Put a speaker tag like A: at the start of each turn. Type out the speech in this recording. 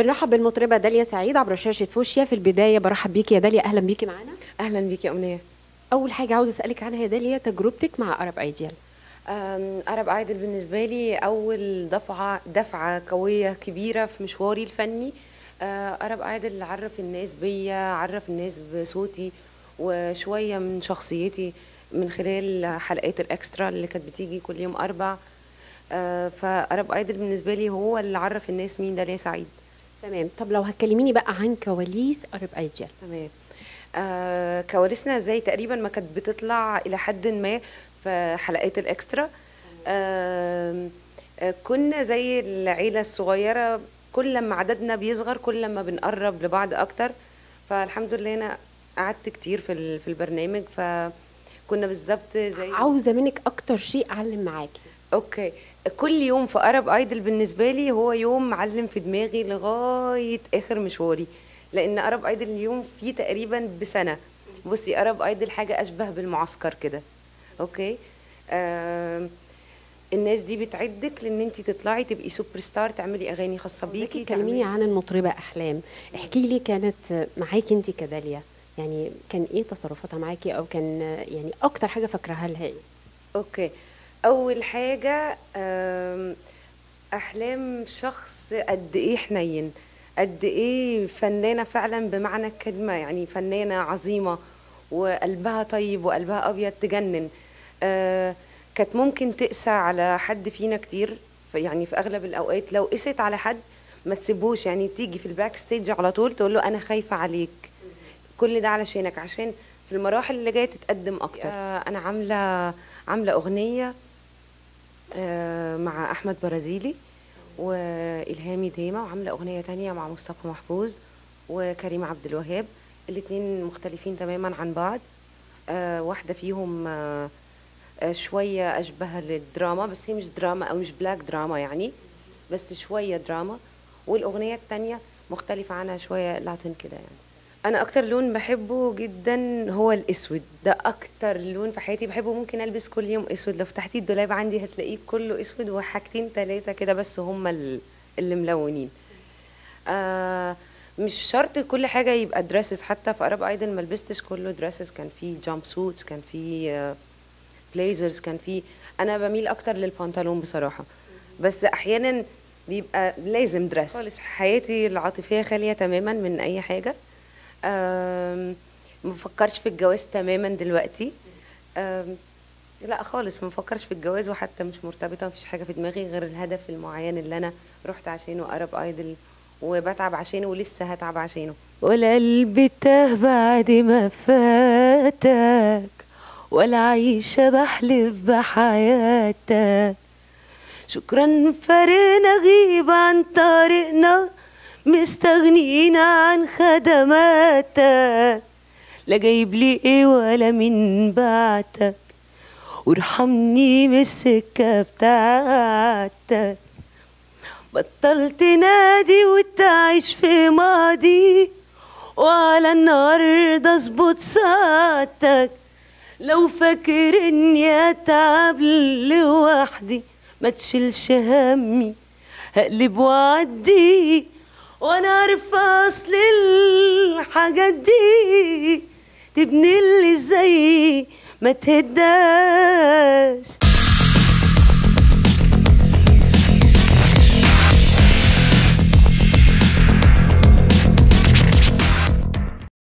A: بنرحب بالمطربه داليا سعيد عبر شاشه فوشيا في البدايه برحب بيكي يا داليا اهلا بيكي معانا
B: اهلا بيكي يا امنيه
A: اول حاجه عاوزه اسالك عنها يا داليا تجربتك مع ارب ايديال
B: أم، ارب ايدل بالنسبه لي اول دفعه دفعه قويه كبيره في مشواري الفني أه، ارب ايدل عرف الناس بيا عرف الناس بصوتي وشويه من شخصيتي من خلال حلقات الاكسترا اللي كانت بتيجي كل يوم اربع أه، فارب ايدل بالنسبه لي هو اللي عرف الناس مين داليا سعيد
A: تمام طب لو هتكلميني بقى عن كواليس ارب ايديال
B: تمام آه كواليسنا زي تقريبا ما كانت بتطلع الى حد ما في حلقات الاكسترا آه آه كنا زي العيله الصغيره كل ما عددنا بيصغر كل ما بنقرب لبعض اكتر فالحمد لله انا قعدت كتير في ال- في البرنامج فكنا بالظبط زي
A: عاوزه منك اكتر شيء علم معاكي
B: اوكي كل يوم في ارب ايدل بالنسبه لي هو يوم معلم في دماغي لغايه اخر مشواري لان ارب ايدل اليوم فيه تقريبا بسنه بصي ارب ايدل حاجه اشبه بالمعسكر كده اوكي آم، الناس دي بتعدك لان انت تطلعي تبقي سوبر ستار تعملي اغاني خاصه
A: بيكي
B: بيكي
A: كلميني
B: تعملي-
A: عن المطربه احلام احكي لي كانت معاكي انت كداليا يعني كان ايه تصرفاتها معاكي او كان يعني اكتر حاجه فاكراها لها ايه
B: اوكي اول حاجه آم، احلام شخص قد ايه حنين قد ايه فنانه فعلا بمعنى الكلمه يعني فنانه عظيمه وقلبها طيب وقلبها ابيض تجنن آه، كانت ممكن تقسى على حد فينا كتير ف- يعني في اغلب الاوقات لو قست على حد ما تسيبوش يعني تيجي في الباك ستيج على طول تقول له انا خايفه عليك كل ده علشانك عشان في المراحل اللي جايه تتقدم اكتر آه، انا عامله عامله اغنيه آه، مع احمد برازيلي والهامي ديما وعامله اغنيه تانية مع مصطفى محفوظ وكريم عبد الوهاب الاتنين مختلفين تماما عن بعض آه، واحده فيهم آه، آه، شويه اشبه للدراما بس هي مش دراما او مش بلاك دراما يعني بس شويه دراما والاغنيه التانية مختلفه عنها شويه لاتين كده يعني انا اكتر لون بحبه جدا هو الاسود ده اكتر لون في حياتي بحبه ممكن البس كل يوم اسود لو فتحتي الدولاب عندي هتلاقيه كله اسود وحاجتين ثلاثه كده بس هم ال- اللي ملونين آه مش شرط كل حاجه يبقى دريسز حتى في ارب ايدل ما لبستش كله دريسز كان في جامب سوتس كان في آه بليزرز كان في انا بميل اكتر للبنطلون بصراحه بس احيانا بيبقى لازم دريس خالص حياتي العاطفيه خاليه تماما من اي حاجه آم، ما بفكرش في الجواز تماما دلوقتي آم، لا خالص ما بفكرش في الجواز وحتى مش مرتبطه مفيش حاجه في دماغي غير الهدف المعين اللي انا رحت عشانه ارب ايدل وبتعب عشانه ولسه هتعب عشانه والقلب تاه بعد ما فاتك ولا عايشة بحلف بحياتك شكرا فرقنا غيب عن طريقنا مستغنيين عن خدماتك لا جايب لي ايه ولا من بعتك وارحمني من السكة بتاعتك بطلت نادي وتعيش في ماضي وعلى النهاردة اظبط ساعتك لو فاكر اني اتعب لوحدي ما تشيلش همي هقلب وعدي وانا عارفه اصل الحاجات دي تبني اللي زي ما تهداش